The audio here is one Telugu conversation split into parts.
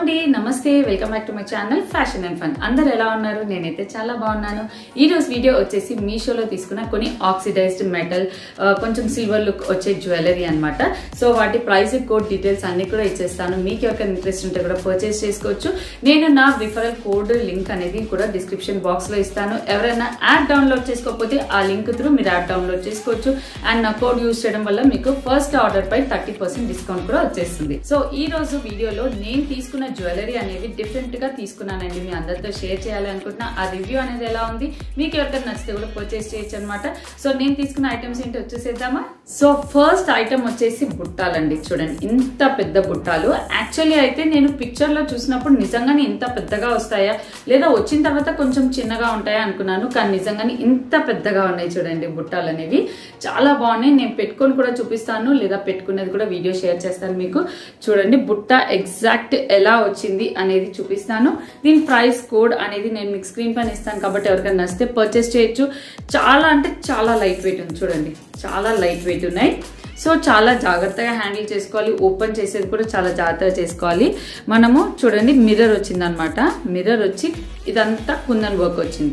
అండి నమస్తే welcome back to my channel fashion and fun అందరు ఎలా ఉన్నారు నేనైతే చాలా బాగున్నాను ఈ రోజు వీడియో వచ్చేసి మీషోలో తీసుకున్న కొన్ని ఆక్సిడైజ్డ్ మెటల్ కొంచెం సిల్వర్ లుక్ వచ్చే జ్యువెలరీ అన్నమాట సో వాటి ప్రైస్ కోడ్ డీటెయిల్స్ అన్ని కూడా ఇచ్చేస్తాను మీకు ఎవరికైనా ఇంట్రెస్ట్ ఉంటే కూడా పర్చేస్ చేసుకోవచ్చు నేను నా రిఫరల్ కోడ్ లింక్ అనేది కూడా డిస్క్రిప్షన్ బాక్స్ లో ఇస్తాను ఎవరైనా యాప్ డౌన్లోడ్ చేసుకోకపోతే ఆ లింక్ త్రూ మీరు యాప్ డౌన్లోడ్ చేసుకోవచ్చు అండ్ నా కోడ్ యూస్ చేయడం వల్ల మీకు ఫస్ట్ ఆర్డర్ పై థర్టీ పర్సెంట్ డిస్కౌంట్ కూడా వచ్చేస్తుంది సో ఈ రోజు వీడియోలో నేను తీసుకున్న జ్యువెలరీ అనేది డిఫరెంట్ గా తీసుకున్నానండి మీ అందరితో షేర్ చేయాలి అనుకుంటున్నా ఆ రివ్యూ అనేది ఎలా ఉంది మీకు ఎవరికైనా నచ్చితే కూడా పర్చేస్ చేయొచ్చు అనమాట సో నేను తీసుకున్న ఐటమ్స్ ఏంటి వచ్చేసేద్దామా సో ఫస్ట్ ఐటమ్ వచ్చేసి బుట్టాలండి చూడండి ఇంత పెద్ద బుట్టాలు యాక్చువల్లీ అయితే నేను పిక్చర్ లో చూసినప్పుడు నిజంగానే ఇంత పెద్దగా వస్తాయా లేదా వచ్చిన తర్వాత కొంచెం చిన్నగా ఉంటాయా అనుకున్నాను కానీ నిజంగానే ఇంత పెద్దగా ఉన్నాయి చూడండి బుట్టాలు అనేవి చాలా బాగున్నాయి నేను పెట్టుకొని కూడా చూపిస్తాను లేదా పెట్టుకునేది కూడా వీడియో షేర్ చేస్తాను మీకు చూడండి బుట్ట ఎగ్జాక్ట్ ఎలా వచ్చింది అనేది చూపిస్తాను దీని ప్రైస్ కోడ్ అనేది నేను మీకు స్క్రీన్ పైన ఇస్తాను కాబట్టి ఎవరికైనా నచ్చితే పర్చేస్ చేయొచ్చు చాలా అంటే చాలా లైట్ వెయిట్ ఉంది చూడండి చాలా లైట్ వెయిట్ ఉన్నాయి సో చాలా జాగ్రత్తగా హ్యాండిల్ చేసుకోవాలి ఓపెన్ చేసేది కూడా చాలా జాగ్రత్తగా చేసుకోవాలి మనము చూడండి మిర్రర్ వచ్చింది అనమాట మిర్రర్ వచ్చి ఇదంతా కుందన్ వర్క్ వచ్చింది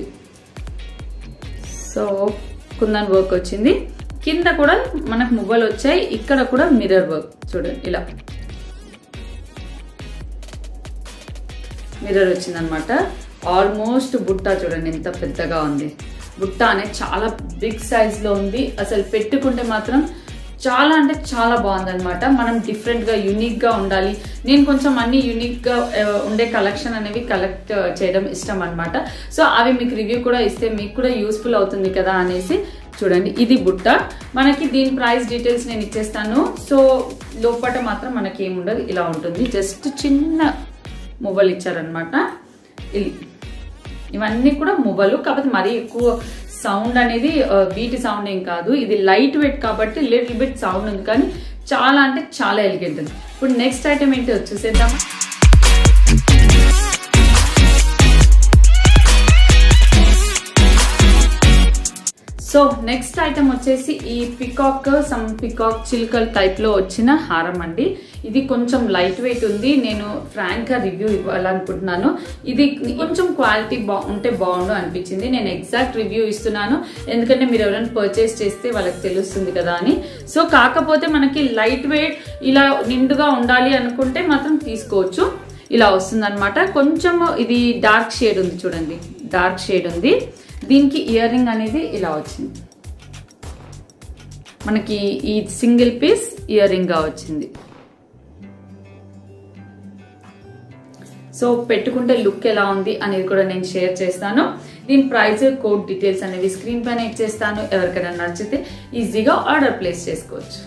సో కుందన్ వర్క్ వచ్చింది కింద కూడా మనకు మువ్వలు వచ్చాయి ఇక్కడ కూడా మిర్రర్ వర్క్ చూడండి ఇలా మిర్రర్ వచ్చిందనమాట ఆల్మోస్ట్ బుట్ట చూడండి ఎంత పెద్దగా ఉంది బుట్ట అనేది చాలా బిగ్ సైజ్ లో ఉంది అసలు పెట్టుకుంటే మాత్రం చాలా అంటే చాలా బాగుందన్నమాట మనం డిఫరెంట్ గా యూనిక్ గా ఉండాలి నేను కొంచెం అన్ని యూనిక్ గా ఆ, ఉండే కలెక్షన్ అనేవి కలెక్ట్ చేయడం ఇష్టం అనమాట సో అవి మీకు రివ్యూ కూడా ఇస్తే మీకు కూడా యూస్ఫుల్ అవుతుంది కదా అనేసి చూడండి ఇది బుట్ట మనకి దీని ప్రైస్ డీటెయిల్స్ నేను ఇచ్చేస్తాను సో లోపల మాత్రం మనకి ఏముండదు ఇలా ఉంటుంది జస్ట్ చిన్న మువ్వలు ఇచ్చారనమాట ఇది ఇవన్నీ కూడా మువ్వలు కాకపోతే మరీ ఎక్కువ సౌండ్ అనేది బీట్ సౌండ్ ఏం కాదు ఇది లైట్ వెయిట్ కాబట్టి లిటిల్ బిట్ సౌండ్ ఉంది కానీ చాలా అంటే చాలా ఎలిగెంట్ ఉంది ఇప్పుడు నెక్స్ట్ ఐటమ్ ఏంటి వచ్చేసేద్దామా సో నెక్స్ట్ ఐటమ్ వచ్చేసి ఈ పికాక్ సమ్ పికాక్ చిల్కల్ టైప్ లో వచ్చిన హారం అండి ఇది కొంచెం లైట్ వెయిట్ ఉంది నేను ఫ్రాంక్ గా రివ్యూ ఇవ్వాలనుకుంటున్నాను ఇది కొంచెం క్వాలిటీ బా ఉంటే బాగుండు అనిపించింది నేను ఎగ్జాక్ట్ రివ్యూ ఇస్తున్నాను ఎందుకంటే మీరు ఎవరైనా పర్చేస్ చేస్తే వాళ్ళకి తెలుస్తుంది కదా అని సో కాకపోతే మనకి లైట్ వెయిట్ ఇలా నిండుగా ఉండాలి అనుకుంటే మాత్రం తీసుకోవచ్చు ఇలా వస్తుంది కొంచెం ఇది డార్క్ షేడ్ ఉంది చూడండి డార్క్ షేడ్ ఉంది దీనికి ఇయర్ రింగ్ అనేది ఇలా వచ్చింది మనకి ఈ సింగిల్ పీస్ ఇయర్ రింగ్ గా వచ్చింది సో పెట్టుకుంటే లుక్ ఎలా ఉంది అనేది కూడా నేను షేర్ చేస్తాను దీని ప్రైస్ కోడ్ డీటెయిల్స్ అనేవి స్క్రీన్ పైన ఇచ్చేస్తాను ఎవరికైనా నచ్చితే ఈజీగా ఆర్డర్ ప్లేస్ చేసుకోవచ్చు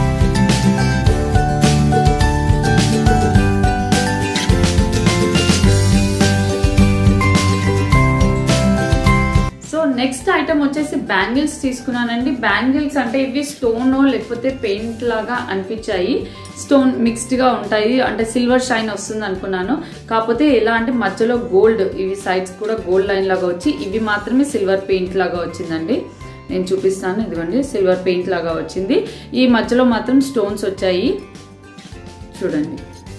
సో నెక్స్ట్ ఐటమ్ వచ్చేసి బ్యాంగిల్స్ తీసుకున్నానండి బ్యాంగిల్స్ అంటే ఇవి స్టోన్ లేకపోతే పెయింట్ లాగా అనిపించాయి స్టోన్ మిక్స్డ్ గా ఉంటాయి అంటే సిల్వర్ షైన్ వస్తుంది అనుకున్నాను కాకపోతే ఎలా అంటే మధ్యలో గోల్డ్ ఇవి సైడ్స్ కూడా గోల్డ్ లైన్ లాగా వచ్చి ఇవి మాత్రమే సిల్వర్ పెయింట్ లాగా వచ్చిందండి నేను చూపిస్తాను ఇదిగోండి సిల్వర్ పెయింట్ లాగా వచ్చింది ఈ మధ్యలో మాత్రం స్టోన్స్ వచ్చాయి చూడండి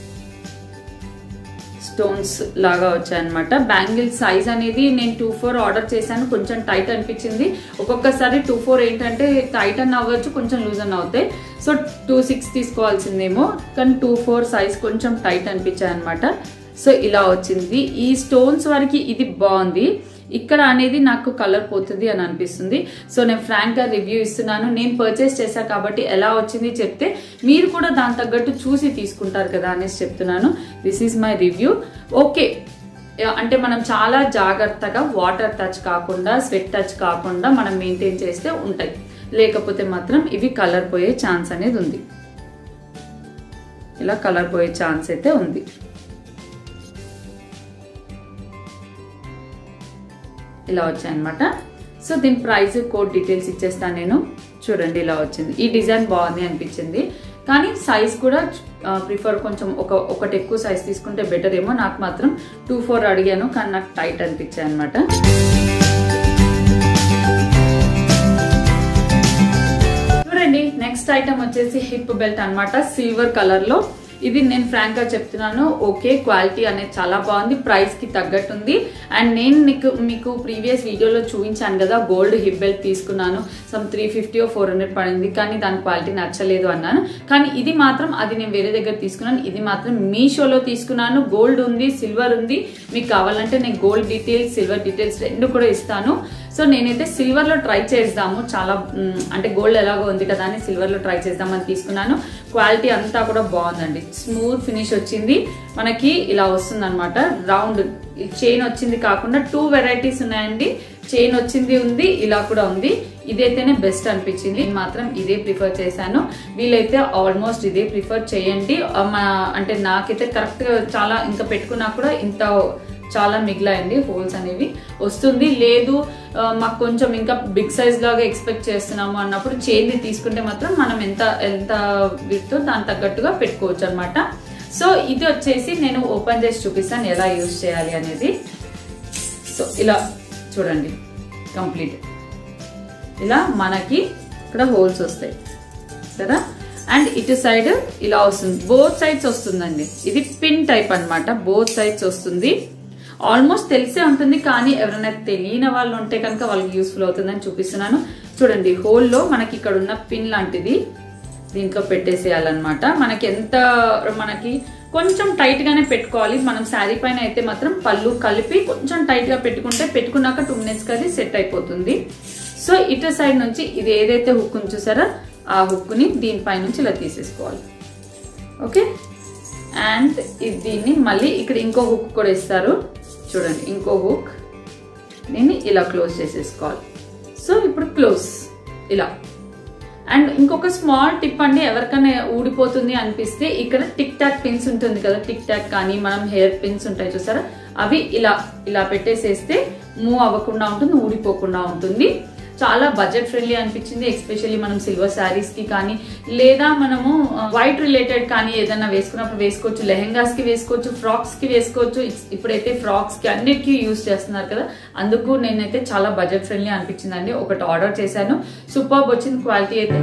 స్టోన్స్ లాగా వచ్చాయన్నమాట బ్యాంగిల్ సైజ్ అనేది నేను టూ ఫోర్ ఆర్డర్ చేశాను కొంచెం టైట్ అనిపించింది ఒక్కొక్కసారి టూ ఫోర్ ఏంటంటే టైట్ అన్న అవ్వచ్చు కొంచెం లూజ్ అన్న అవుతాయి సో టూ సిక్స్ తీసుకోవాల్సిందేమో కానీ టూ ఫోర్ సైజ్ కొంచెం టైట్ అనిపించాయి అనమాట సో ఇలా వచ్చింది ఈ స్టోన్స్ వరకు ఇది బాగుంది ఇక్కడ అనేది నాకు కలర్ పోతుంది అని అనిపిస్తుంది సో నేను ఫ్రాంక్ గా రివ్యూ ఇస్తున్నాను నేను పర్చేస్ చేశా కాబట్టి ఎలా వచ్చింది చెప్తే మీరు కూడా దాని తగ్గట్టు చూసి తీసుకుంటారు కదా అనేసి చెప్తున్నాను this is my review okay అంటే మనం చాలా జాగ్రత్తగా వాటర్ టచ్ కాకుండా స్వెట్ టచ్ కాకుండా మనం మెయింటైన్ చేస్తే ఉంటాయి లేకపోతే మాత్రం ఇవి కలర్ పోయే ఛాన్స్ అనేది ఉంది ఇలా కలర్ పోయే ఛాన్స్ అయితే ఉంది ఇలా వచ్చాయన్నమాట సో దీని ప్రైస్ కోడ్ డీటెయిల్స్ ఇచ్చేస్తాను నేను చూడండి ఇలా వచ్చింది ఈ డిజైన్ బాగుంది అనిపించింది కానీ సైజ్ కూడా ప్రిఫర్ కొంచెం ఒక ఒకటి ఎక్కువ సైజ్ తీసుకుంటే బెటర్ ఏమో నాకు మాత్రం టూ ఫోర్ అడిగాను కానీ నాకు టైట్ అనిపించాయి అనమాట చూడండి నెక్స్ట్ ఐటమ్ వచ్చేసి హిప్ బెల్ట్ అన్నమాట సిల్వర్ కలర్ లో ఇది నేను ఫ్రాంక్ గా చెప్తున్నాను ఓకే క్వాలిటీ అనేది చాలా బాగుంది ప్రైస్ కి తగ్గట్టు ఉంది అండ్ నేను నీకు మీకు ప్రీవియస్ వీడియోలో చూపించాను కదా గోల్డ్ హిప్ బెల్ట్ తీసుకున్నాను some three fifty four hundred పడింది కానీ దాని క్వాలిటీ నచ్చలేదు అన్నాను కానీ ఇది మాత్రం అది నేను వేరే దగ్గర తీసుకున్నాను ఇది మాత్రం మీషోలో తీసుకున్నాను గోల్డ్ ఉంది సిల్వర్ ఉంది మీకు కావాలంటే నేను గోల్డ్ డీటెయిల్స్ సిల్వర్ డీటెయిల్స్ రెండు కూడా ఇస్తాను సో నేనైతే సిల్వర్ లో ట్రై చేద్దాము చాలా మ్, అంటే గోల్డ్ ఎలాగో ఉంది కదా అని సిల్వర్ లో ట్రై చేద్దామని తీసుకున్నాను క్వాలిటీ అంతా కూడా బాగుందండి స్మూత్ ఫినిష్ వచ్చింది మనకి ఇలా వస్తుంది అనమాట రౌండ్ చైన్ వచ్చింది కాకుండా టూ వెరైటీస్ ఉన్నాయండి చైన్ వచ్చింది ఉంది ఇలా కూడా ఉంది ఇదైతేనే బెస్ట్ అనిపించింది నేను మాత్రం ఇదే ప్రిఫర్ చేశాను వీలైతే ఆల్మోస్ట్ ఇదే ప్రిఫర్ చేయండి ఆ, మా- అంటే నాకైతే కరెక్ట్ చాలా ఇంకా పెట్టుకున్నా కూడా ఇంత చాలా మిగిలాయండి హోల్స్ అనేవి వస్తుంది లేదు ఆ, మాకు కొంచెం ఇంకా బిగ్ సైజ్ లాగా ఎక్స్పెక్ట్ చేస్తున్నాము అన్నప్పుడు చేంది తీసుకుంటే మాత్రం మనం ఎంత ఎంత వీటితో దాని తగ్గట్టుగా పెట్టుకోవచ్చు అనమాట సో ఇది వచ్చేసి నేను ఓపెన్ చేసి చూపిస్తాను ఎలా యూజ్ చేయాలి అనేది సో ఇలా చూడండి కంప్లీట్ ఇలా మనకి ఇక్కడ హోల్స్ వస్తాయి కదా అండ్ ఇటు సైడ్ ఇలా వస్తుంది బోత్ సైడ్స్ వస్తుందండి ఇది పిన్ టైప్ అన్నమాట బోత్ సైడ్స్ వస్తుంది ఆల్మోస్ట్ తెలిసే ఉంటుంది కానీ ఎవరైనా తెలియని వాళ్ళు ఉంటే కనుక వాళ్ళకి యూస్ఫుల్ అవుతుందని చూపిస్తున్నాను చూడండి హోల్లో మనకి ఇక్కడ ఉన్న పిన్ లాంటిది దీంట్లో పెట్టేసేయాలన్నమాట మనకి ఎంత మనకి కొంచెం టైట్ గానే పెట్టుకోవాలి మనం శారీ పైన అయితే మాత్రం పళ్ళు కలిపి కొంచెం టైట్ గా పెట్టుకుంటే పెట్టుకున్నాక టూ మినిట్స్ అది సెట్ అయిపోతుంది సో ఇటు సైడ్ నుంచి ఇది ఏదైతే హుక్ చూసారో ఆ హుక్ ని దీనిపై నుంచి ఇలా తీసేసుకోవాలి ఓకే అండ్ ఇది దీన్ని మళ్ళీ ఇక్కడ ఇంకో హుక్ కూడా ఇస్తారు చూడండి ఇంకో హుక్ దీన్ని ఇలా క్లోజ్ చేసేసుకోవాలి సో ఇప్పుడు క్లోజ్ ఇలా అండ్ ఇంకొక స్మాల్ టిప్ అండి ఎవరికైనా ఊడిపోతుంది అనిపిస్తే ఇక్కడ టిక్ టాక్ పిన్స్ ఉంటుంది కదా టిక్ టాక్ కానీ మనం హెయిర్ పిన్స్ ఉంటాయి చూసారా అవి ఇలా ఇలా పెట్టేసేస్తే మూవ్ అవ్వకుండా ఉంటుంది ఊడిపోకుండా ఉంటుంది చాలా బడ్జెట్ ఫ్రెండ్లీ అనిపించింది ఎస్పెషల్లీ మనం సిల్వర్ శారీస్ కి కానీ లేదా మనము వైట్ రిలేటెడ్ కానీ ఏదైనా వేసుకున్నప్పుడు వేసుకోవచ్చు లెహెంగాస్ కి వేసుకోవచ్చు ఫ్రాక్స్ కి వేసుకోవచ్చు ఇట్స్- ఇప్పుడైతే ఫ్రాక్స్ కి అన్నిటికీ యూస్ చేస్తున్నారు కదా అందుకు నేనైతే చాలా బడ్జెట్ ఫ్రెండ్లీ అనిపించిందండి ఒకటి ఆర్డర్ చేశాను సూపర్ వచ్చింది క్వాలిటీ అయితే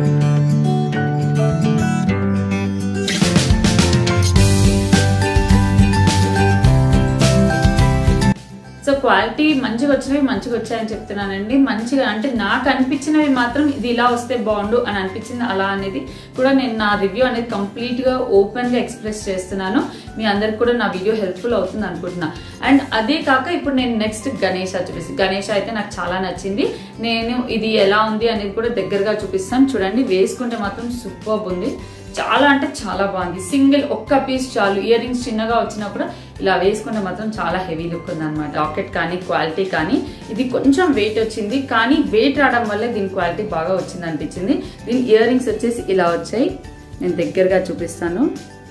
సో క్వాలిటీ మంచిగా వచ్చినవి మంచిగా వచ్చాయని చెప్తున్నానండి మంచిగా అంటే నాకు అనిపించినవి మాత్రం ఇది ఇలా వస్తే బాగుండు అని అనిపించింది అలా అనేది కూడా నేను నా రివ్యూ అనేది కంప్లీట్ గా ఓపెన్ గా ఎక్స్ప్రెస్ చేస్తున్నాను మీ అందరికి కూడా నా వీడియో హెల్ప్ఫుల్ అవుతుంది అనుకుంటున్నా అండ్ అదే కాక ఇప్పుడు నేను నెక్స్ట్ గణేష్ చూపిస్తాను గణేష్ అయితే నాకు చాలా నచ్చింది నేను ఇది ఎలా ఉంది అనేది కూడా దగ్గరగా చూపిస్తాను చూడండి వేసుకుంటే మాత్రం సూపర్ ఉంది చాలా అంటే చాలా బాగుంది సింగిల్ ఒక్క పీస్ చాలు ఇయర్ రింగ్స్ చిన్నగా వచ్చినా కూడా ఇలా వేసుకుంటే మాత్రం చాలా హెవీ లుక్ ఉంది అనమాట లాకెట్ కానీ క్వాలిటీ కానీ ఇది కొంచెం వెయిట్ వచ్చింది కానీ వెయిట్ రావడం వల్లే దీని క్వాలిటీ బాగా వచ్చింది అనిపించింది దీని ఇయర్ రింగ్స్ వచ్చేసి ఇలా వచ్చాయి నేను దగ్గరగా చూపిస్తాను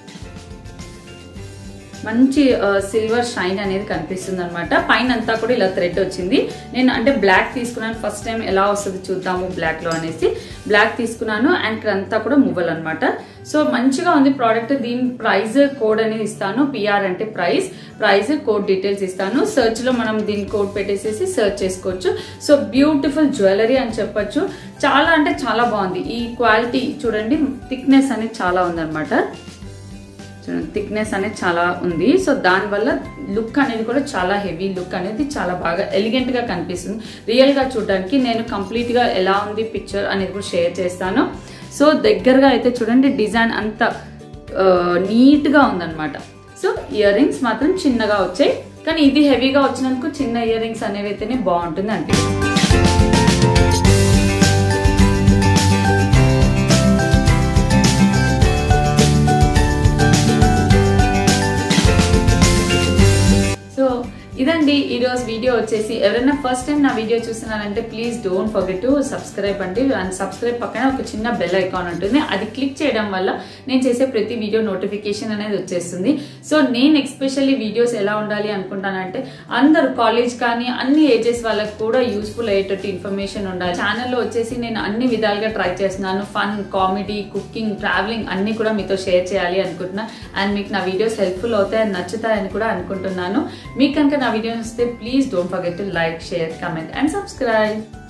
మంచి సిల్వర్ షైన్ అనేది కనిపిస్తుంది అనమాట పైన అంతా కూడా ఇలా థ్రెడ్ వచ్చింది నేను అంటే బ్లాక్ తీసుకున్నాను ఫస్ట్ టైం ఎలా వస్తుంది చూద్దాము బ్లాక్ లో అనేసి బ్లాక్ తీసుకున్నాను అండ్ ఇక్కడ అంతా కూడా మువ్వలు అనమాట సో మంచిగా ఉంది ప్రోడక్ట్ దీని ప్రైస్ కోడ్ అనేది ఇస్తాను పిఆర్ అంటే ప్రైస్ ప్రైస్ కోడ్ డీటెయిల్స్ ఇస్తాను సెర్చ్ లో మనం దీని కోడ్ పెట్టేసేసి సెర్చ్ చేసుకోవచ్చు సో బ్యూటిఫుల్ జ్యువెలరీ అని చెప్పొచ్చు చాలా అంటే చాలా బాగుంది ఈ క్వాలిటీ చూడండి థిక్నెస్ అనేది చాలా ఉందన్నమాట థిక్నెస్ అనేది చాలా ఉంది సో దానివల్ల లుక్ అనేది కూడా చాలా హెవీ లుక్ అనేది చాలా బాగా ఎలిగెంట్ గా కనిపిస్తుంది రియల్ గా చూడడానికి నేను కంప్లీట్ గా ఎలా ఉంది పిక్చర్ అనేది కూడా షేర్ చేస్తాను సో దగ్గరగా అయితే చూడండి డిజైన్ అంత నీట్ గా ఉందన్నమాట సో ఇయర్ రింగ్స్ మాత్రం చిన్నగా వచ్చాయి కానీ ఇది హెవీగా వచ్చినందుకు చిన్న ఇయర్ రింగ్స్ అనేవి అయితేనే బాగుంటుంది అనిపిస్తుంది సో ఇదండి ఈ రోజు వీడియో వచ్చేసి ఎవరైనా ఫస్ట్ టైం నా వీడియో చూస్తున్నారంటే please don't forget to subscribe అండి అండ్ సబ్స్క్రైబ్ పక్కన ఒక చిన్న బెల్ ఐకాన్ ఉంటుంది అది క్లిక్ చేయడం వల్ల నేను చేసే ప్రతి వీడియో నోటిఫికేషన్ అనేది వచ్చేస్తుంది సో నేను ఎక్స్పెషల్లీ వీడియోస్ ఎలా ఉండాలి అనుకుంటానంటే అందరు కాలేజ్ కానీ అన్ని ఏజెస్ వాళ్ళకి కూడా యూస్ఫుల్ అయ్యేటట్టు ఇన్ఫర్మేషన్ ఉండాలి ఛానల్లో వచ్చేసి నేను అన్ని విధాలుగా ట్రై చేస్తున్నాను ఫన్ కామెడీ కుకింగ్ ట్రావెలింగ్ అన్ని కూడా మీతో షేర్ చేయాలి అనుకుంటున్నా అండ్ మీకు నా వీడియోస్ హెల్ప్ఫుల్ అవుతాయని నచ్చుతాయని కూడా అనుకుంటున్నాను మీకు కనుక నా వీడియో వస్తే please don't forget to like share comment and subscribe